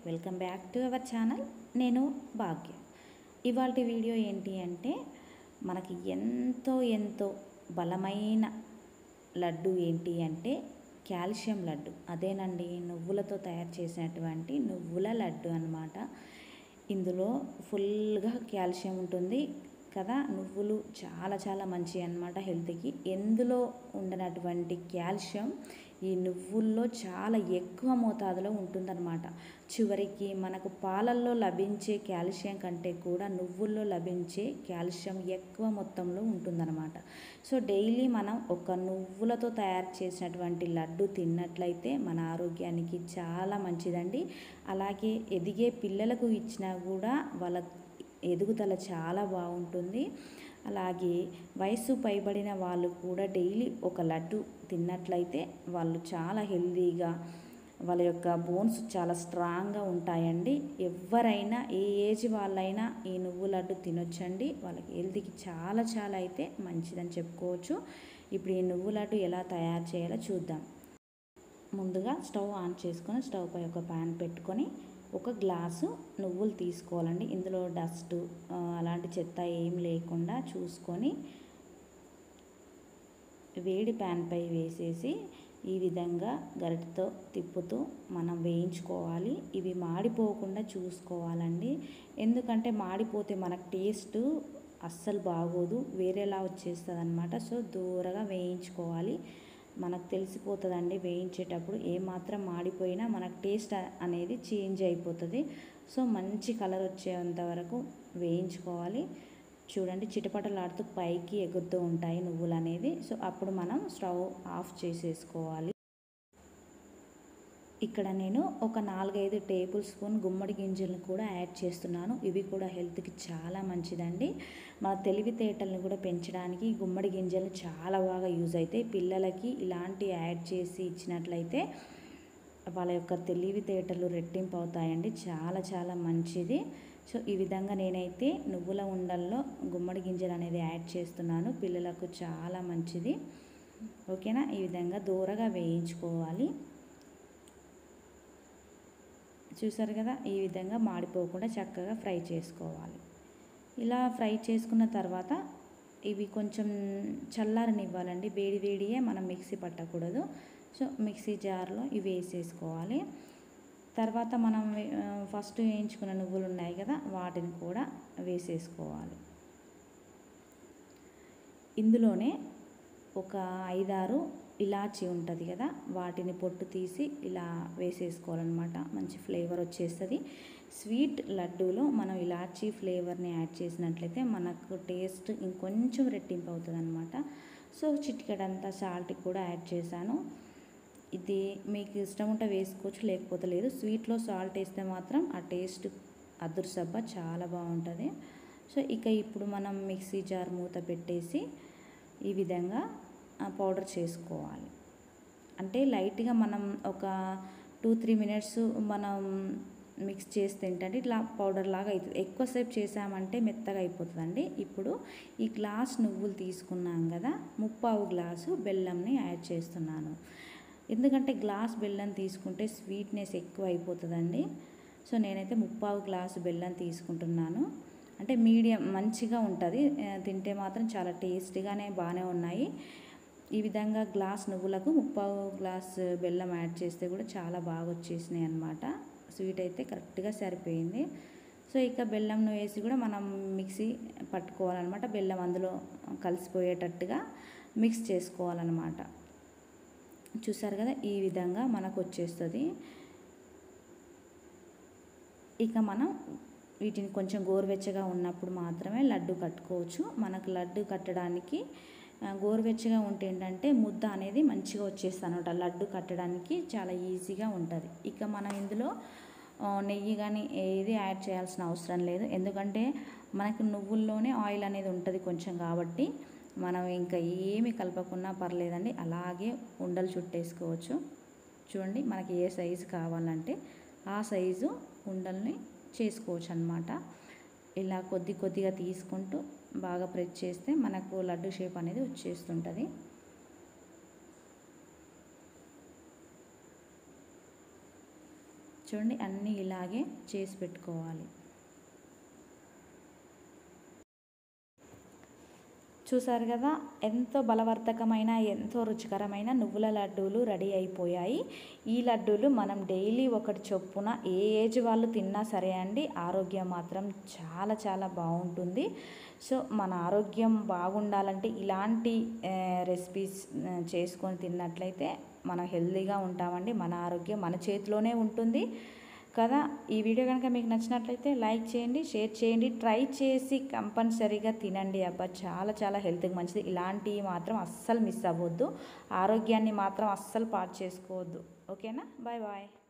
welcome back to our channel నేను భాగ్య ఇవాళ video ఏంటి అంటే మనకి ఎంతో ఎంతో బలమైన లడ్డు ఏంటి అంటే కాల్షియం లడ్డు అదేనండి నువ్వులతో తయారు చేసినటువంటి నువ్వుల లడ్డు అన్నమాట ఇందులో ఫుల్గా కాల్షియం ఉంటుంది కదా నువ్వులు చాలా చాలా మంచి అన్నమాట హెల్త్కి ఎందులో ఉండనటువంటి కాల్షియం ఈ నువ్వుల్లో చాలా ఎక్కువ మోతాదులో ఉంటుందన్నమాట చివరికి మనకు పాలల్లో లభించే కాల్షియం కంటే కూడా నువ్వుల్లో లభించే కాల్షియం ఎక్కువ మొత్తంలో ఉంటుందన్నమాట సో డైలీ మనం ఒక నువ్వులతో తయారు చేసినటువంటి లడ్డు తిన్నట్లయితే మన ఆరోగ్యానికి చాలా మంచిదండి అలాగే ఎదిగే పిల్లలకు ఇచ్చినా కూడా వాళ్ళ ఎదుగుదల చాలా బాగుంటుంది అలాగే వయసు పైబడిన వాళ్ళు కూడా డైలీ ఒక లడ్డు తిన్నట్లయితే వాళ్ళు చాలా హెల్తీగా వాళ్ళ యొక్క బోన్స్ చాలా స్ట్రాంగ్గా ఉంటాయండి ఎవరైనా ఏ ఏజ్ వాళ్ళైనా ఈ నువ్వు లడ్డు తినొచ్చండి వాళ్ళకి హెల్త్కి చాలా చాలా అయితే మంచిదని చెప్పుకోవచ్చు ఇప్పుడు ఈ నువ్వు లడ్డు ఎలా తయారు చేయాలో చూద్దాం ముందుగా స్టవ్ ఆన్ చేసుకొని స్టవ్ పై ఒక ప్యాన్ పెట్టుకొని ఒక గ్లాసు నువ్వులు తీసుకోవాలండి ఇందులో డస్ట్ అలాంటి చెత్త ఏం లేకుండా చూసుకొని వేడి ప్యాన్ పై వేసేసి ఈ విధంగా గరిటతో తిప్పుతూ మనం వేయించుకోవాలి ఇవి మాడిపోకుండా చూసుకోవాలండి ఎందుకంటే మాడిపోతే మనకు టేస్ట్ అస్సలు బాగోదు వేరేలా వచ్చేస్తుంది అనమాట సో దూరగా వేయించుకోవాలి మనకు తెలిసిపోతుందండి వేయించేటప్పుడు ఏమాత్రం మాడిపోయినా మనకు టేస్ట్ అనేది చేంజ్ అయిపోతుంది సో మంచి కలర్ వచ్చేంత వరకు వేయించుకోవాలి చూడండి చిటపటలాడుతూ పైకి ఎగురుతూ ఉంటాయి నువ్వులు అనేది సో అప్పుడు మనం స్టవ్ ఆఫ్ చేసేసుకోవాలి ఇక్కడ నేను ఒక నాలుగైదు టేబుల్ స్పూన్ గుమ్మడి గింజలను కూడా యాడ్ చేస్తున్నాను ఇవి కూడా హెల్త్కి చాలా మంచిదండి మన తెలివితేటలను కూడా పెంచడానికి గుమ్మడి గింజలు చాలా బాగా యూజ్ అవుతాయి పిల్లలకి ఇలాంటి యాడ్ చేసి ఇచ్చినట్లయితే వాళ్ళ యొక్క తెలివితేటలు రెట్టింపు అవుతాయండి చాలా చాలా మంచిది సో ఈ విధంగా నేనైతే నువ్వుల ఉండల్లో గుమ్మడి గింజలు అనేది యాడ్ చేస్తున్నాను పిల్లలకు చాలా మంచిది ఓకేనా ఈ విధంగా దూరగా వేయించుకోవాలి చూసారు కదా ఈ విధంగా మాడిపోకుండా చక్కగా ఫ్రై చేసుకోవాలి ఇలా ఫ్రై చేసుకున్న తర్వాత ఇవి కొంచెం చల్లారనివ్వాలండి వేడి వేడియే మనం మిక్సీ పట్టకూడదు సో మిక్సీ జార్లో ఇవి వేసేసుకోవాలి తర్వాత మనం ఫస్ట్ వేయించుకున్న నువ్వులు ఉన్నాయి కదా వాటిని కూడా వేసేసుకోవాలి ఇందులోనే ఒక ఐదారు ఇలాచి ఉంటుంది కదా వాటిని పొట్టు తీసి ఇలా వేసేసుకోవాలన్నమాట మంచి ఫ్లేవర్ వచ్చేస్తుంది స్వీట్ లడ్డూలో మనం ఇలాచీ ఫ్లేవర్ని యాడ్ చేసినట్లయితే మనకు టేస్ట్ ఇంకొంచెం రెట్టింపు అవుతుంది అనమాట సో చిటికెడంతా సాల్ట్ కూడా యాడ్ చేశాను ఇది మీకు ఇష్టం ఉంటే వేసుకోవచ్చు లేకపోతే లేదు స్వీట్లో సాల్ట్ వేస్తే మాత్రం ఆ టేస్ట్ అదుర్సబ్బ చాలా బాగుంటుంది సో ఇక ఇప్పుడు మనం మిక్సీ జార్ మూత పెట్టేసి ఈ విధంగా పౌడర్ చేసుకోవాలి అంటే లైట్గా మనం ఒక టూ త్రీ మినిట్స్ మనం మిక్స్ చేస్తే ఏంటంటే ఇట్లా పౌడర్ లాగా అవుతుంది ఎక్కువసేపు చేసామంటే మెత్తగా అయిపోతుందండి ఇప్పుడు ఈ గ్లాస్ నువ్వులు తీసుకున్నాం కదా ముప్పావు గ్లాసు బెల్లంని యాడ్ చేస్తున్నాను ఎందుకంటే గ్లాస్ బెల్లం తీసుకుంటే స్వీట్నెస్ ఎక్కువ అయిపోతుందండి సో నేనైతే ముప్పావు గ్లాసు బెల్లం తీసుకుంటున్నాను అంటే మీడియం మంచిగా ఉంటుంది తింటే మాత్రం చాలా టేస్టీగానే బాగానే ఉన్నాయి ఈ విధంగా గ్లాస్ నువ్వులకు ముప్పావు గ్లాస్ బెల్లం యాడ్ చేస్తే కూడా చాలా బాగా వచ్చేసినాయి అనమాట స్వీట్ అయితే కరెక్ట్గా సరిపోయింది సో ఇక బెల్లంను వేసి కూడా మనం మిక్సీ పట్టుకోవాలన్నమాట బెల్లం అందులో కలిసిపోయేటట్టుగా మిక్స్ చేసుకోవాలన్నమాట చూసారు కదా ఈ విధంగా మనకు వచ్చేస్తుంది ఇక మనం వీటిని కొంచెం గోరువెచ్చగా ఉన్నప్పుడు మాత్రమే లడ్డు కట్టుకోవచ్చు మనకు లడ్డు కట్టడానికి గోరువెచ్చగా ఉంటే ఏంటంటే ముద్ద అనేది మంచిగా వచ్చేస్తుంది అనమాట లడ్డు కట్టడానికి చాలా ఈజీగా ఉంటుంది ఇక మనం ఇందులో నెయ్యి కానీ ఏది యాడ్ చేయాల్సిన అవసరం లేదు ఎందుకంటే మనకి నువ్వుల్లోనే ఆయిల్ అనేది ఉంటుంది కొంచెం కాబట్టి మనం ఇంకా ఏమి కలపకున్నా పర్లేదండి అలాగే ఉండలు చుట్టేసుకోవచ్చు చూడండి మనకి ఏ సైజు కావాలంటే ఆ సైజు ఉండల్ని చేసుకోవచ్చు అనమాట ఇలా కొద్ది కొద్దిగా తీసుకుంటూ బాగా ప్రెస్ చేస్తే మనకు లడ్డు షేప్ అనేది వచ్చేస్తుంటుంది చూడండి అన్నీ ఇలాగే చేసి పెట్టుకోవాలి చూసారు కదా ఎంతో బలవర్ధకమైన ఎంతో రుచికరమైన నువ్వుల లడ్డూలు రెడీ అయిపోయాయి ఈ లడ్డూలు మనం డైలీ ఒకటి చొప్పున ఏ ఏజ్ వాళ్ళు తిన్నా సరే అండి ఆరోగ్యం మాత్రం చాలా చాలా బాగుంటుంది సో మన ఆరోగ్యం బాగుండాలంటే ఇలాంటి రెసిపీస్ చేసుకొని తిన్నట్లయితే మనం హెల్తీగా ఉంటామండి మన ఆరోగ్యం మన చేతిలోనే ఉంటుంది కదా ఈ వీడియో కనుక మీకు నచ్చినట్లయితే లైక్ చేయండి షేర్ చేయండి ట్రై చేసి కంపల్సరీగా తినండి అబ్బా చాలా చాలా హెల్త్కి మంచిది ఇలాంటివి మాత్రం అస్సలు మిస్ అవ్వద్దు ఆరోగ్యాన్ని మాత్రం అస్సలు పాడు చేసుకోవద్దు ఓకేనా బాయ్ బాయ్